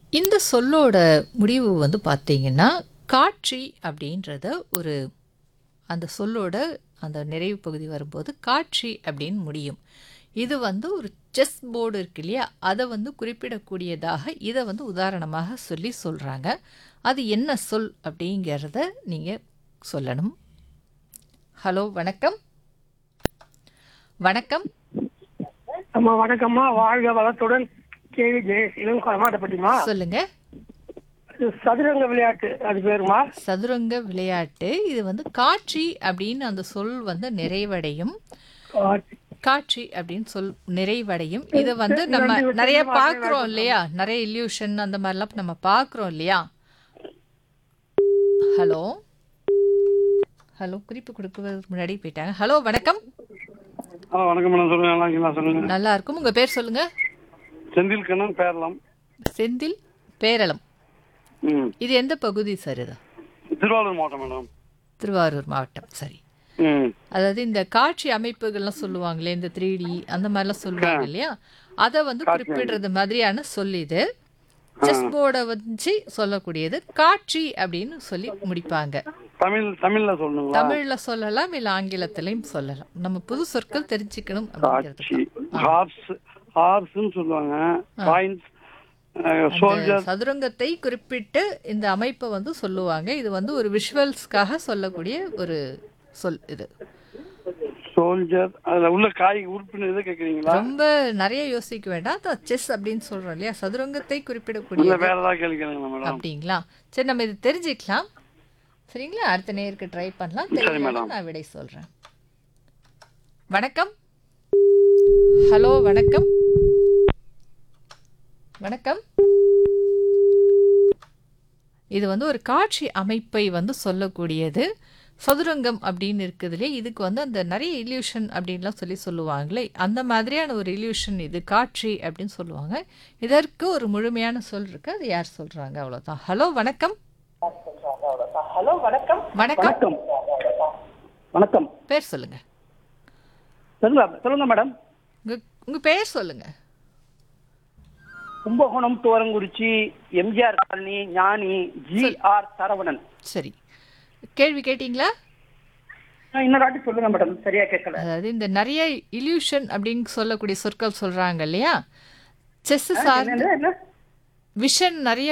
இந்த சொல்லோட முடிவு வந்து பார்த்தீங்கன்னா காட்சி அப்படின்றத ஒரு அந்த சொல்லோட அந்த நிறைவு பகுதி வரும்போது காட்சி அப்படின்னு முடியும் இது வந்து ஒரு செஸ் போர்டு இருக்கு இல்லையா அதை வந்து குறிப்பிடக்கூடியதாக இதை வந்து உதாரணமாக சொல்லி சொல்கிறாங்க அது என்ன சொல் அப்படிங்கிறத நீங்கள் சொல்லணும் ஹலோ வணக்கம் வணக்கம் அம்மா வணக்கம்மா வாழ்க வளத்துடன் கேவி ஜெயசீலன் கொலமாட்டப்பட்டிமா சொல்லுங்க இது சதுரங்க விளையாட்டு அது பேருமா சதுரங்க விளையாட்டு இது வந்து காட்சி அப்படின்னு அந்த சொல் வந்து நிறைவடையும் காட்சி அப்படின்னு சொல் நிறைவடையும் இதை வந்து நம்ம நிறைய பார்க்குறோம் இல்லையா நிறைய இல்யூஷன் அந்த மாதிரிலாம் நம்ம பார்க்குறோம் இல்லையா ஹலோ ஹலோ குறிப்பு கொடுக்குறதுக்கு முன்னாடி போயிட்டாங்க ஹலோ வணக்கம் ஆ வணக்கம் மேடம் சொல்லுங்க நல்லா இருக்கீங்களா சொல்லுங்க நல்லா இருக்கும் உங்க பேர் சொல்லுங்க செந்தில் கண்ணன் பேரலாம் செந்தில் பேரளம் ம் இது எந்த பகுதி சார் இது திருவாரூர் மாவட்டம் மேடம் திருவாரூர் மாவட்டம் சரி ம் அதாவது இந்த காட்சி அமைப்புகள்லாம் சொல்லுவாங்களே இந்த த்ரீ டி அந்த மாதிரிலாம் சொல்லுவாங்க இல்லையா அதை வந்து குறிப்பிடுறது மாதிரியான சொல் இது செஸ் போர்டை வச்சு சொல்லக்கூடியது காட்சி அப்படின்னு சொல்லி முடிப்பாங்க தமிழ் தமிழ்ல சொல்லணுங்களா தமிழ்ல சொல்லலாம் இல்ல ஆங்கிலத்திலையும் சொல்லலாம் நம்ம புது சொற்கள் தெரிஞ்சுக்கணும் காட்சி அப்படிங்கிறது ஹார்ஸ் ஹார்ஸ்னு சொல்லுவாங்க பாயிண்ட்ஸ் சோல்ஜர் சதுரங்கத்தை குறிப்பிட்டு இந்த அமைப்பை வந்து சொல்லுவாங்க இது வந்து ஒரு விஷுவல்ஸ்க்காக சொல்லக்கூடிய ஒரு சொல் இது சோல்ஜர் அதுல உள்ள காய் உறுப்பினர் எது கேக்குறீங்களா ரொம்ப நிறைய யோசிக்க வேண்டாம் செஸ் அப்படின்னு சொல்றோம் இல்லையா சதுரங்கத்தை இல்ல குறிப்பிடக்கூடிய வேற ஏதாவது கேள்வி கேளுங்க மேடம் அப்படிங்களா சரி நம்ம இது தெரிஞ்சுக்கலாம் சரிங்களா அடுத்த நேருக்கு ட்ரை பண்ணலாம் சரி, தெரியலன்னா மேடம். நான் விடை சொல்றேன் வணக்கம் ஹலோ வணக்கம் வணக்கம் இது வந்து ஒரு காட்சி அமைப்பை வந்து சொல்லக்கூடியது சதுரங்கம் அப்படின்னு இருக்குதுலே இதுக்கு வந்து அந்த நிறைய இல்யூஷன் அப்படின்லாம் சொல்லி சொல்லுவாங்களே அந்த மாதிரியான ஒரு இல்யூஷன் இது காட்சி அப்படின்னு சொல்லுவாங்க இதற்கு ஒரு முழுமையான சொல் இருக்கு அது யார் சொல்றாங்க அவ்வளவுதான் ஹலோ வணக்கம் ஹலோ வணக்கம் வணக்கம் வணக்கம் வணக்கம் பேர் சொல்லுங்க சொல்லுங்க சொல்லுங்க மேடம் உங்க உங்க பேர் சொல்லுங்க Kumbakonam Thuvarankurichi MGR colony Gnani G R Saravanan சரி கேள்வி கேட்டிங்களா ஆ, இன்னொரு வாட்டி சொல்லுங்க மேடம் சரியா கேட்கல அதாவது இந்த நிறைய இல்யூஷன் அப்படின்னு சொல்லக்கூடிய சொற்கள் சொல்றாங்க இல்லையா செஸ் சார்ந்து என்ன என்ன விஷன் நிறைய